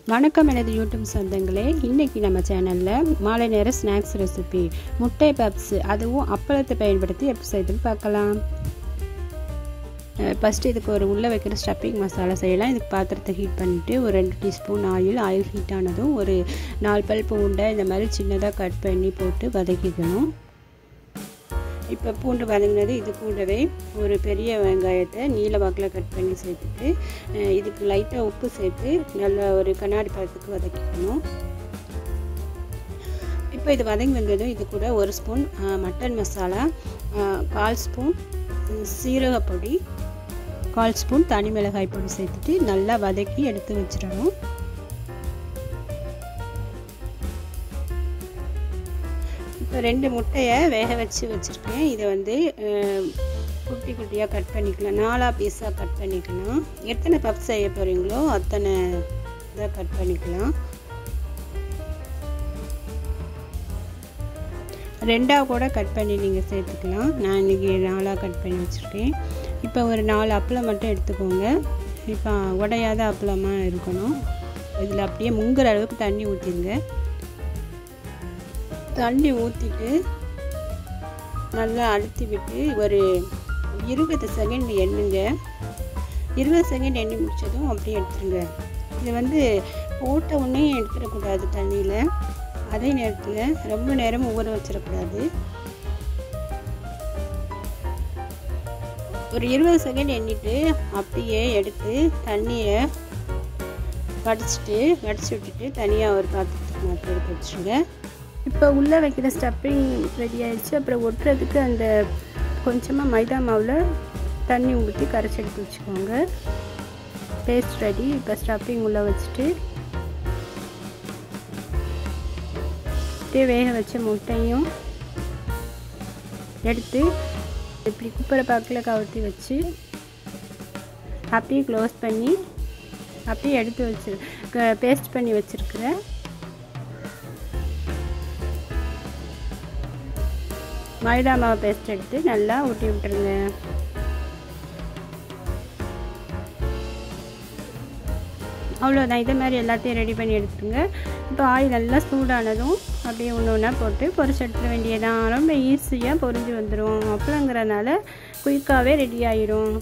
வணக்கம் எனது யூடியூப் சொந்தங்களே இன்றைக்கி நம்ம சேனலில் மாலை நேர ஸ்நாக்ஸ் ரெசிபி முட்டை பப்ஸ் அதுவும் அப்பளத்தை பயன்படுத்தி எப்படி செய்யுதுன்னு பார்க்கலாம் ஃபஸ்ட்டு இதுக்கு ஒரு உள்ளே வைக்கிற ஸ்டப்பிங் மசாலா செய்யலாம் இதுக்கு பாத்திரத்தை ஹீட் பண்ணிவிட்டு ஒரு ரெண்டு டீஸ்பூன் ஆயில் ஆயில் ஹீட் ஆனதும் ஒரு நாலு பல் பூண்டை இந்த மாதிரி சின்னதாக கட் பண்ணி போட்டு வதக்கிக்கணும் இப்போ பூண்டு வதங்கினது இது கூடவே ஒரு பெரிய வெங்காயத்தை நீல வாக்கில் கட் பண்ணி சேர்த்துட்டு இதுக்கு லைட்டாக உப்பு சேர்த்து நல்லா ஒரு கண்ணாடி பழத்துக்கு வதக்கிக்கணும் இப்போ இது வதங்கி வந்ததும் இது கூட ஒரு ஸ்பூன் மட்டன் மசாலா கால் ஸ்பூன் சீரகப்பொடி கால் ஸ்பூன் தனி மிளகாய் பொடி சேர்த்துட்டு நல்லா வதக்கி எடுத்து வச்சிடணும் இப்போ ரெண்டு முட்டையை வேக வச்சு வச்சுருக்கேன் இதை வந்து குட்டி குட்டியாக கட் பண்ணிக்கலாம் நாலாக பீஸாக கட் பண்ணிக்கலாம் எத்தனை பப் செய்ய போகிறீங்களோ அத்தனை இதாக கட் பண்ணிக்கலாம் ரெண்டாக கூட கட் பண்ணி நீங்கள் சேர்த்துக்கலாம் நான் இன்றைக்கி நாலாக கட் பண்ணி வச்சுருக்கேன் இப்போ ஒரு நாலு அப்பளம் மட்டும் எடுத்துக்கோங்க இப்போ உடையாத அப்பளமாக இருக்கணும் இதில் அப்படியே முங்குற அளவுக்கு தண்ணி ஊற்றிடுங்க தண்ணி ஊற்றிட்டு நல்லா அழுத்தி விட்டு ஒரு இருபது செகண்ட் எண்ணுங்க இருபது செகண்ட் எண்ணி முடித்ததும் அப்படியே எடுத்துருங்க இது வந்து போட்ட உடனே எடுத்துடக்கூடாது தண்ணியில் அதே நேரத்தில் ரொம்ப நேரம் ஊற வச்சிடக்கூடாது ஒரு இருபது செகண்ட் எண்ணிட்டு அப்படியே எடுத்து தண்ணியை வடிச்சிட்டு வடிச்சு விட்டுட்டு தனியாக ஒரு பாத்திரத்துக்கு மாற்றி எடுத்து வச்சுருங்க இப்போ உள்ளே வைக்கிற ஸ்டப்பிங் ரெடி ஆயிடுச்சு அப்புறம் ஒட்டுறதுக்கு அந்த கொஞ்சமாக மைதா மாவில் தண்ணி ஊற்றி கரைச்சி எடுத்து வச்சுக்கோங்க பேஸ்ட் ரெடி இப்போ ஸ்டப்பிங் உள்ளே வச்சுட்டு வேக வச்ச முட்டையும் எடுத்து இப்படி குப்பரை பாக்கில் கவுத்தி வச்சு அப்படியே க்ளோஸ் பண்ணி அப்படியே எடுத்து வச்சு பேஸ்ட் பண்ணி வச்சுருக்கிறேன் மைதா மாவு பேஸ்ட் எடுத்து நல்லா ஊட்டி விட்டுருங்க அவ்வளோதான் இதே மாதிரி எல்லாத்தையும் ரெடி பண்ணி எடுத்துருங்க இப்போ ஆயில் நல்லா சூடானதும் அப்படியே ஒன்று ஒன்றா போட்டு பொரிச்சு எடுத்துட வேண்டியதான் ரொம்ப ஈஸியாக பொரிஞ்சு வந்துடும் அப்பளங்கிறனால குயிக்காகவே ரெடி ஆயிரும்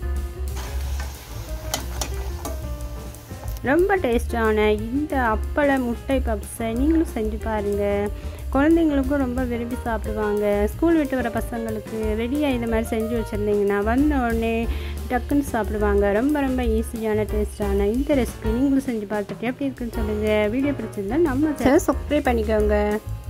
ரொம்ப டேஸ்டான இந்த அப்பள முட்டை பப்ஸை நீங்களும் செஞ்சு பாருங்கள் குழந்தைங்களுக்கும் ரொம்ப விரும்பி சாப்பிடுவாங்க ஸ்கூல் விட்டு வர பசங்களுக்கு ரெடியாக இந்த மாதிரி செஞ்சு வச்சுருந்தீங்கன்னா வந்த உடனே டக்குன்னு சாப்பிடுவாங்க ரொம்ப ரொம்ப ஈஸியான டேஸ்டான இந்த ரெசிபி நீங்களும் செஞ்சு பார்த்துட்டு எப்படி இருக்குன்னு சொல்லுங்கள் வீடியோ பிடிச்சிருந்தா நம்ம சப்ஸ்கிரைப் பண்ணிக்கோங்க